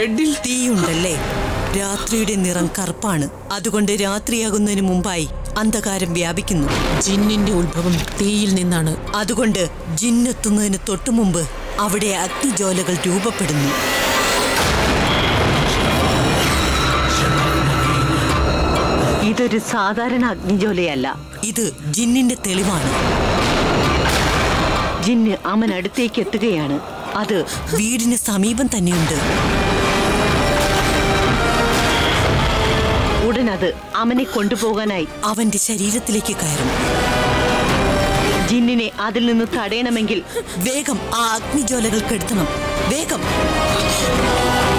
ബെഡിൽ തീയുണ്ടല്ലേ രാത്രിയുടെ നിറം കറുപ്പാണ് അതുകൊണ്ട് രാത്രിയാകുന്നതിന് മുമ്പായി അന്ധകാരം വ്യാപിക്കുന്നു ജിന്നിന്റെ ഉത്ഭവം തീയിൽ നിന്നാണ് അതുകൊണ്ട് ജിന്നെത്തുന്നതിന് തൊട്ടുമുമ്പ് അവിടെ അഗ്നിജ്വാലകൾ രൂപപ്പെടുന്നു ഇതൊരു സാധാരണ അഗ്നിജ്വാലയല്ല ഇത് ജിന്നിന്റെ തെളിവാണ് ജിന്ന് അമൻ അടുത്തേക്ക് എത്തുകയാണ് അത് വീടിന് സമീപം തന്നെയുണ്ട് ഉടൻ അത് അവനെ കൊണ്ടുപോകാനായി അവന്റെ ശരീരത്തിലേക്ക് കയറും ജിന്നിനെ അതിൽ നിന്ന് തടയണമെങ്കിൽ വേഗം ആ അഗ്നിജ്വാലകൾ കെടുത്തണം വേഗം